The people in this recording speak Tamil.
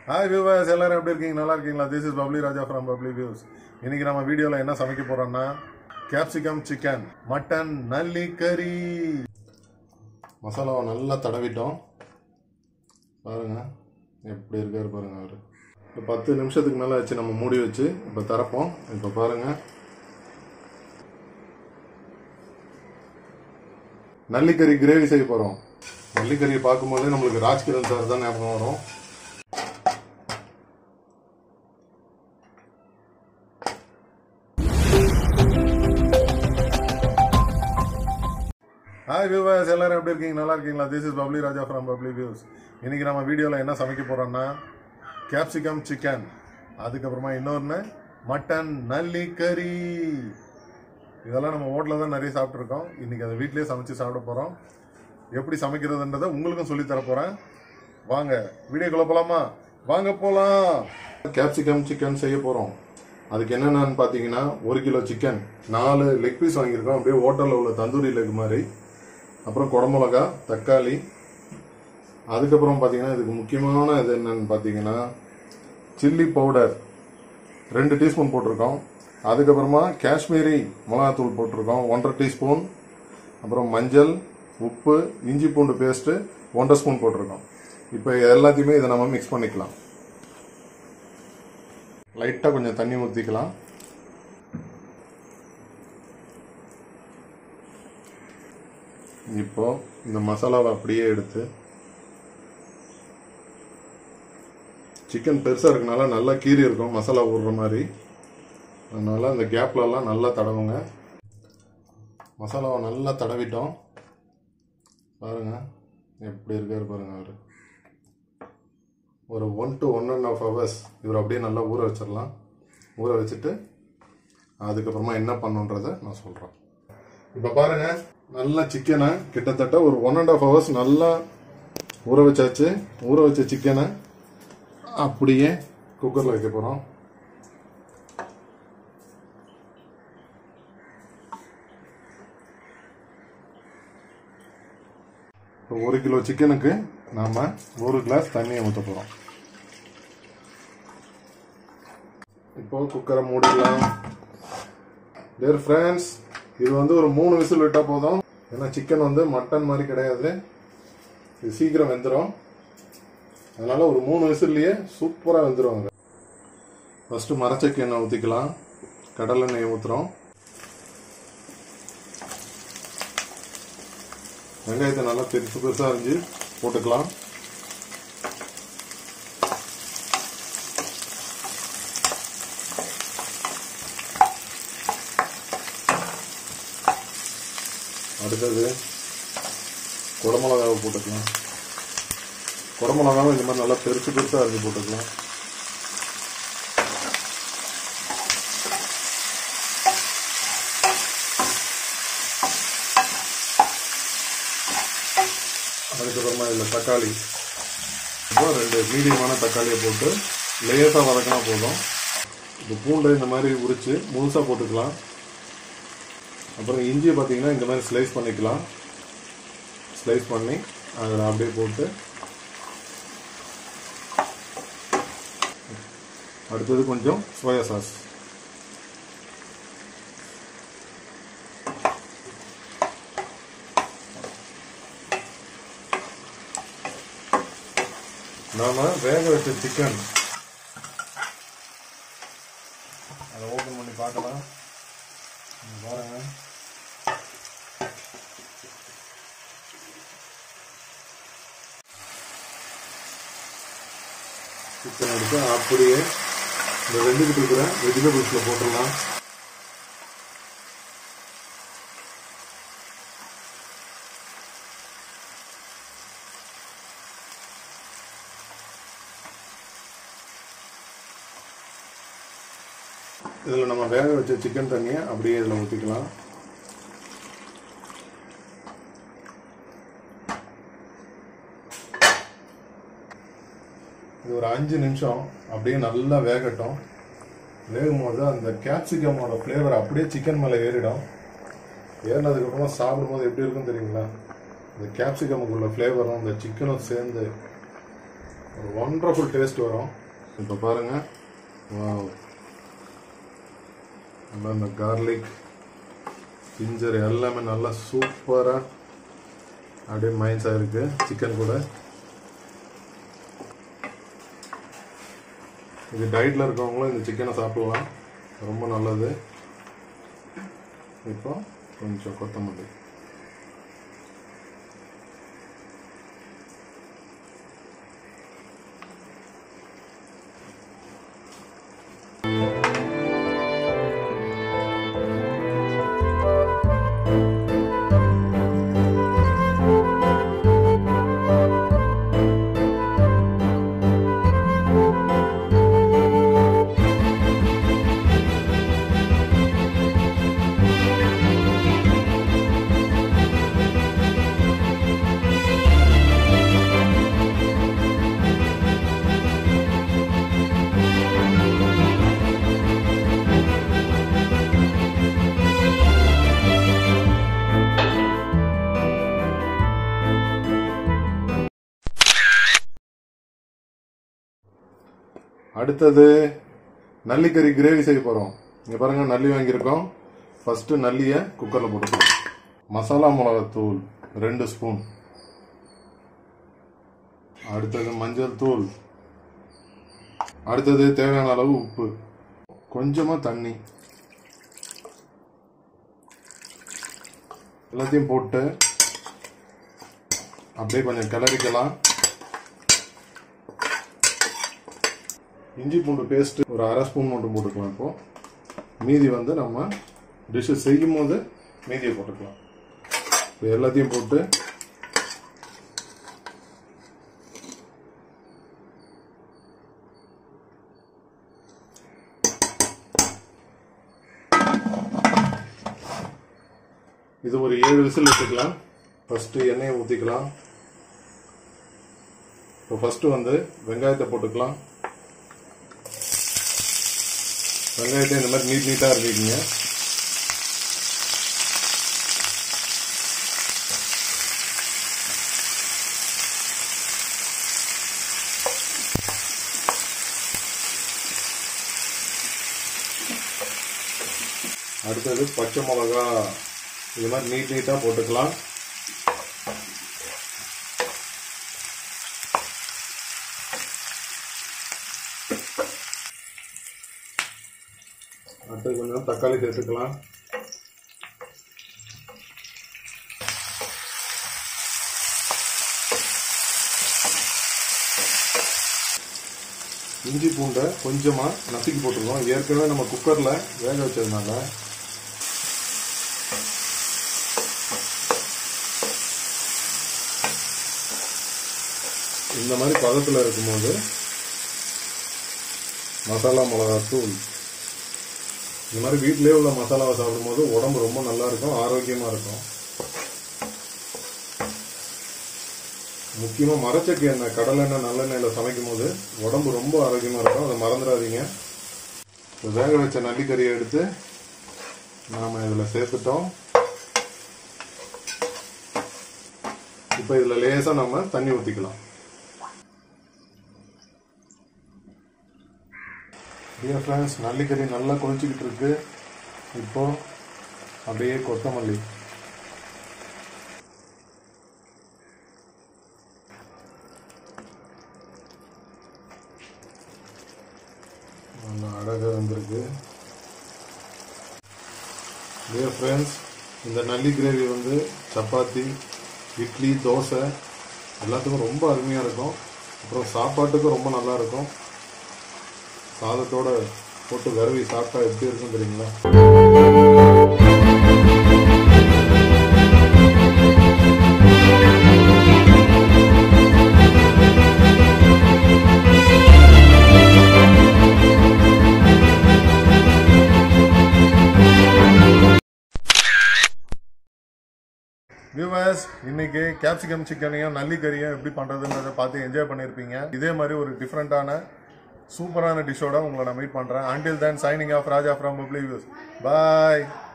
ஹாய் வியூவர்ஸ் எல்லாரும் எப்படி இருக்கீங்க நல்லா இருக்கீங்களா this is Bubbly Raja from bubbly views இன்னைக்கு நம்ம வீடியோவில் என்ன சமைக்க போறோம்னா கேப்சிகம் சிக்கன் மட்டன் நல்லி கறி மசாலாவை நல்லா தடவிட்டோம் பாருங்க எப்படி இருக்காரு பாருங்க அவரு இப்போ பத்து நிமிஷத்துக்கு மேலே வச்சு நம்ம மூடி வச்சு இப்போ திறப்போம் இப்போ பாருங்க நல்லிக்கறி கிரேவி செய்ய போகிறோம் நல்லிக்கறியை பார்க்கும்போதே நம்மளுக்கு ராஜ்கிரண் சார் தான் ஞாபகம் வரும் ஹாய் வியூவர்ஸ் எல்லாரும் எப்படி இருக்கீங்க நல்லா இருக்கீங்களா this is Bubbly Raja from bubbly views இன்னைக்கு நம்ம வீடியோவில் என்ன சமைக்க போறோம்னா கேப்சிகம் சிக்கன் அதுக்கப்புறமா இன்னொன்று மட்டன் நல்லி கறி இதெல்லாம் நம்ம ஹோட்டலில் தான் நிறைய சாப்பிட்ருக்கோம் இன்னைக்கு அதை வீட்லயே சமைச்சு சாப்பிட போகிறோம் எப்படி சமைக்கிறதுன்றதை உங்களுக்கும் சொல்லித் தர போகிறேன் வாங்க வீடியோக்குள்ள போகலாமா வாங்க போகலாம் கேப்சிகம் சிக்கன் செய்ய போகிறோம் அதுக்கு என்னென்னு பார்த்தீங்கன்னா ஒரு கிலோ சிக்கன் நாலு லெக் பீஸ் வாங்கியிருக்கோம் அப்படியே ஹோட்டலில் உள்ள தந்தூரி லெக் மாதிரி அப்புறம் குடமிளகா தக்காளி அதுக்கப்புறம் பார்த்தீங்கன்னா இதுக்கு முக்கியமான இது என்னன்னு பார்த்தீங்கன்னா சில்லி பவுடர் ரெண்டு டீஸ்பூன் போட்டிருக்கோம் அதுக்கப்புறமா காஷ்மீரி மிளகாத்தூள் போட்டிருக்கோம் ஒன்றரை டீஸ்பூன் அப்புறம் மஞ்சள் உப்பு இஞ்சி பூண்டு பேஸ்ட்டு ஒன்றரை ஸ்பூன் போட்டிருக்கோம் இப்போ எல்லாத்தையுமே இதை நம்ம மிக்ஸ் பண்ணிக்கலாம் லைட்டாக கொஞ்சம் தண்ணி ஊற்றிக்கலாம் இப்போ இந்த மசாலாவை அப்படியே எடுத்து சிக்கன் பெருசாக இருக்கனால நல்லா கீறி இருக்கும் மசாலா ஊடுற மாதிரி அதனால அந்த கேப்லலாம் நல்லா தடவுங்க மசாலாவை நல்லா தடவிட்டோம் பாருங்க எப்படி இருக்காரு பாருங்க அவர் ஒரு one to one and half hours இவர் அப்படியே நல்லா ஊற வச்சிடலாம் ஊற வச்சுட்டு அதுக்கப்புறமா என்ன பண்ணுன்றதை நான் சொல்கிறேன் இப்போ பாருங்க நல்லா சிக்கனை கிட்டத்தட்ட ஒரு ஒன் அண்ட் ஆஃப் ஹவர்ஸ் நல்லா ஊற வச்சாச்சு ஊற வச்ச சிக்கனை அப்படியே குக்கரில் வைக்க போகிறோம் இப்போ ஒரு கிலோ சிக்கனுக்கு நாம் ஒரு கிளாஸ் தண்ணியை ஊற்ற போகிறோம் இப்போ குக்கரை மூடிடலாம் டேர் ஃப்ரெண்ட்ஸ் இது வந்து ஒரு மூணு விசில் விட்டால் போதும் ஏன்னா சிக்கன் வந்து மட்டன் மாதிரி கிடையாது இது சீக்கிரம் வெந்துடும் அதனால ஒரு மூணு விசில்லையே சூப்பராக வெந்துடும் அது ஃபஸ்ட்டு மரச்சக்கு எண்ணெய் ஊற்றிக்கலாம் கடலை எண்ணெய் ஊற்றுறோம் வெங்காயத்தை நல்லா பெருசு பெருசாக அரிஞ்சு போட்டுக்கலாம் அடுத்தது குடமிளகாவை போட்டுக்கலாம் குடமிளகாவை இந்த மாதிரி நல்லா பெருசு பெருசாக அரிஞ்சு போட்டுக்கலாம் அதுக்கப்புறமா இதில் தக்காளி இப்போ ரெண்டு மீடியமான தக்காளியை போட்டு லேசாக வதக்கினா போதும் இப்போ பூண்டை இந்த மாதிரி உரித்து முழுசாக போட்டுக்கலாம் அப்புறம் இஞ்சியை பார்த்தீங்கன்னா இந்த மாதிரி ஸ்லைஸ் பண்ணிக்கலாம் ஸ்லைஸ் பண்ணி அதில் அப்படியே போட்டு அடுத்தது கொஞ்சம் சோயா சாஸ் நாம வேக வச்ச சிக்கன் அதை ஓப்பன் பண்ணி பார்க்கலாம் இங்க பாருங்க சிக்கன் எடுத்து அப்படியே இந்த வெந்துக்கிட்டு இருக்கிற வெஜிடபிள்ஸில் போட்டுடலாம் இதில் நம்ம வேக வச்ச சிக்கன் தண்ணியை அப்படியே இதில் ஊற்றிக்கலாம் இது ஒரு அஞ்சு நிமிஷம் அப்படியே நல்லா வேகட்டும் வேகும் போது அந்த கேப்சிகமோட ஃப்ளேவர் அப்படியே சிக்கன் மேலே ஏறிடும் ஏறினதுக்கப்புறமா சாப்பிடும்போது எப்படி இருக்கும் தெரியுங்களா இந்த கேப்சிகமுக்குள்ள ஃப்ளேவரும் இந்த சிக்கனும் சேர்ந்து ஒரு ஒண்டர்ஃபுல் டேஸ்ட் வரும் இப்போ பாருங்க வாவ் நல்லா இந்த கார்லிக் ஜிஞ்சர் எல்லாமே நல்லா சூப்பராக அப்படியே மைன்ஸ் ஆயிருக்கு சிக்கன் கூட இது டயட்டில் இருக்கவங்களும் இந்த சிக்கனை சாப்பிடலாம் ரொம்ப நல்லது இப்போ கொஞ்சம் கொத்தமல்லி அடுத்தது நல்லிக்கறி கிரேவி செய்ய போகிறோம் இங்கே பாருங்க நல்லி வாங்கியிருக்கோம் ஃபஸ்ட்டு நல்லியை குக்கரில் போட்டுக்கலாம் மசாலா மிளகாத்தூள் ரெண்டு ஸ்பூன் அடுத்தது மஞ்சள் தூள் அடுத்தது தேவையான அளவு உப்பு கொஞ்சமாக தண்ணி எல்லாத்தையும் போட்டு அப்படியே கொஞ்சம் கிளறிக்கலாம் இஞ்சி பூண்டு பேஸ்ட் ஒரு அரை ஸ்பூன் மட்டும் போட்டுக்கலாம் இப்போ மீதி வந்து நம்ம டிஷ்ஷு செய்யும் போது மீதியை போட்டுக்கலாம் இப்போ எல்லாத்தையும் போட்டு இது ஒரு ஏழு விசில் வச்சுக்கலாம் ஃபஸ்ட்டு எண்ணெயை ஊற்றிக்கலாம் இப்போ ஃபஸ்ட்டு வந்து வெங்காயத்தை போட்டுக்கலாம் வெங்காயத்தை இந்த மாதிரி நீட் நீட்டாக அரிஞ்சிக்கிங்க அடுத்தது பச்சை மிளகா இது மாதிரி நீட் நீட்டாக போட்டுக்கலாம் அடுத்தது கொஞ்சம் தக்காளி சேர்த்துக்கலாம் இஞ்சி பூண்டை கொஞ்சமாக நசுக்கி போட்டுருக்கோம் ஏற்கனவே நம்ம குக்கரில் வேக வச்சதுனால இந்த மாதிரி பதத்தில் இருக்கும்போது மசாலா மிளகாத்தூள் இந்த மாதிரி வீட்டிலே உள்ள மசாலாவை சாப்பிடும்போது உடம்பு ரொம்ப நல்லா இருக்கும் ஆரோக்கியமாக இருக்கும் முக்கியமாக மரச்சக்கு எண்ணெய் கடலெண்ணெய் நல்லெண்ணெயில் சமைக்கும் போது உடம்பு ரொம்ப ஆரோக்கியமாக இருக்கும் அதை மறந்துடாதீங்க இப்போ வேக வச்ச நல்லிக்கறியை எடுத்து நாம் இதில் சேர்த்துட்டோம் இப்போ இதில் லேசாக நம்ம தண்ணி ஊற்றிக்கலாம் டியர் ஃப்ரெண்ட்ஸ் நல்லிக்கறி நல்லா கொதிச்சுக்கிட்டு இருக்கு இப்போ அப்படியே கொத்தமல்லி நல்லா அழகாக வந்திருக்கு டியர் ஃப்ரெண்ட்ஸ் இந்த நல்லி கிரேவி வந்து சப்பாத்தி இட்லி தோசை எல்லாத்துக்கும் ரொம்ப அருமையாக இருக்கும் அப்புறம் சாப்பாட்டுக்கும் ரொம்ப நல்லா இருக்கும் சாதத்தோட போட்டு விரவி சாப்பிட்டா எப்படி இருக்கும் தெரியுங்களா வியூவர்ஸ் இன்னைக்கு கேப்சிகம் சிக்கனையும் நல்லிக்கறியும் எப்படி பண்றதுன்றதை பார்த்து என்ஜாய் பண்ணியிருப்பீங்க இதே மாதிரி ஒரு டிஃப்ரெண்டான சூப்பரான டிஷ்ஷோட உங்களை நான் மீட் பண்றேன் until then signing off Raja from bubbly views bye